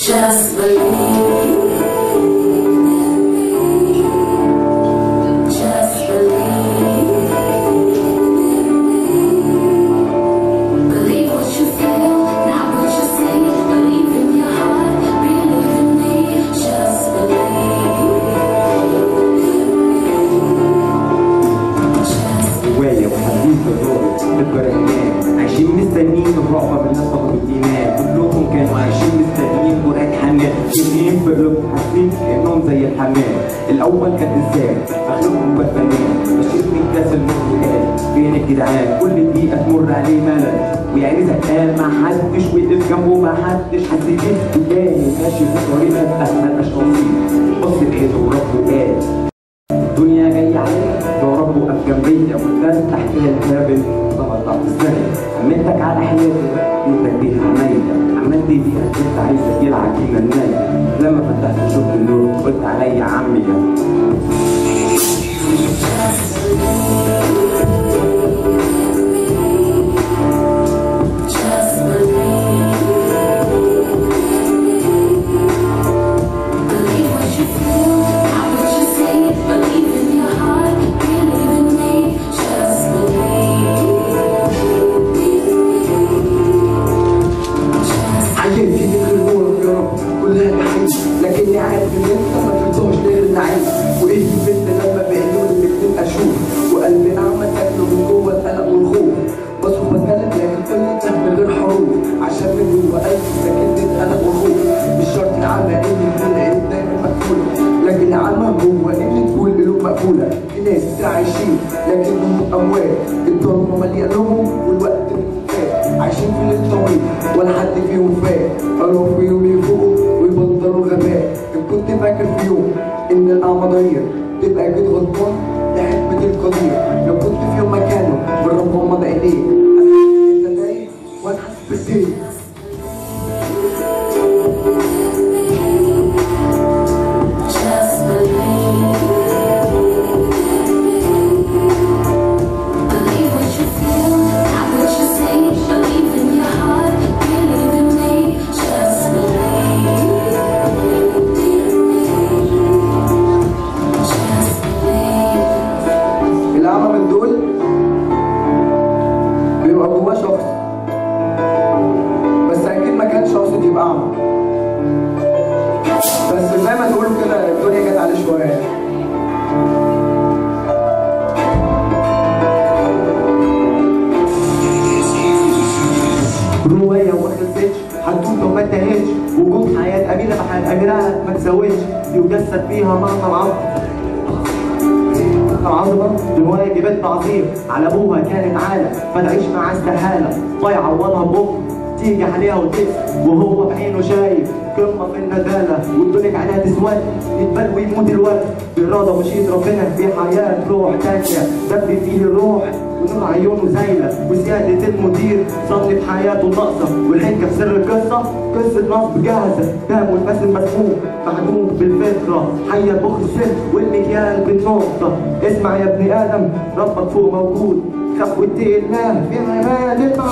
Just believe. Just believe. Believe what you feel, not what you see. Believe in your heart, believe in me. Just believe. Just جوايا وحديث الروح تكبر هناك عايشين مستنيين الرعب من الناس فقدوا الايمان كلهم كانوا عايشين مستنيين جرعة حنان كلهم في قلوبهم حاسين كانهم زي الحمام الاول كان ازاي اخرهم بالفنان بشير من كاس الموت فين الجدعان كل دقيقه تمر عليه ملل ويعني زهقان ما حدش وقف جنبه ما حدش حس بيه تاني ماشي في طريقك ما بقاش نصيب بص لقيته وربه قال الدنيا جاية عليك يا رب وقف جنبيا والناس تحتها الكابل ضغط ضغط الثانية عملتك على حياتي انتك بيها عمايلة عملت بيها كنت عايزة يلعب فينا الناية لما فتحت شفت النور قلت عليا عمي يا Just believe. Believe what you feel, not what you see. Believe in your heart, believe in me. Just believe. Just عينتني في النور يا رب كلها نعيم لكني عارف ان انت ما ترضاش غير النعيم وايه البنت لما بعيون الاتنين اشوف وقلبي اعمى تاكله من جوه القلق والخوف بس بتكلم لكن كل ده من غير حروف عشان من جوه قلبي ساكن القلق والخوف مش شرط العمى ان يكون العين دايما مقفوله لكن العمى هو ان تكون قلوب مقفوله في ناس عايشين لكنهم اموات الضلمه مليانهم والوقت منهم فات عايشين في الليل طويل ولا حد فيهم فات قالوا في يوم يفوقوا ويبطلوا غباء إن كنت فاكر في يوم ان الاعمى ضرير تبقى اكيد غلطان لحكمة القدير لو كنت في يوم مكانه بالرب غمض عينيك انت نايم وانا حاسس بالدين Just believe. Believe what you feel, not what you see. Believe in your heart, believe in me. Just believe. Just believe. الأعمى من دول بيبقى جواه شخص بس أكيد ما كانش قاصد يبقى أعمى بس زي ما تقولوا كده الدنيا جت عليه شوية رواية وما خلصتش حدوته وما انتهتش وجود حياة أميرة بحال أميرة ما تساويش يجسد فيها معنى العمر العظمة رواية جبت تعظيم على أبوها كانت عالة فتعيش معاه استحالة ضيع عوضها بكرة تيجي عليها وتكسب وهو بعينه شايف قمة في الندالة والدنيا عليها تسود يتبل ويموت الوقت بإرادة مشيئة ربنا في حياة روح تانية دب فيه الروح ونور عيونه زايلة وسيادة المدير صنف حياته ناقصة والحكة في سر القصة قصة نصب جاهزة دام والمثل مسموم محبوب بالفطرة حية بخ السر والمكيال بالنقطة اسمع يا ابن آدم ربك فوق موجود خف واتقي الله في عباد